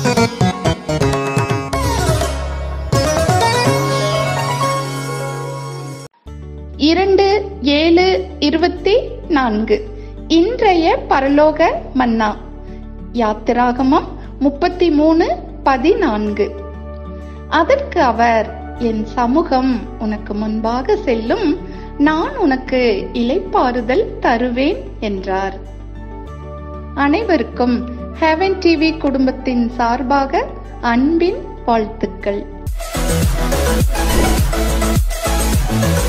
இரண்டு ஏழு இருபத்தி நான்கு இன்றைய பரலோக மன்னா யாத்திராகமம் முப்பத்தி மூணு பதினான்கு அதற்கு அவர் என் சமூகம் உனக்கு முன்பாக செல்லும் நான் உனக்கு இளைப்பாறுதல் தருவேன் என்றார் அனைவருக்கும் ஹெவன் டிவி குடும்பத்தின் சார்பாக அன்பின் வாழ்த்துக்கள்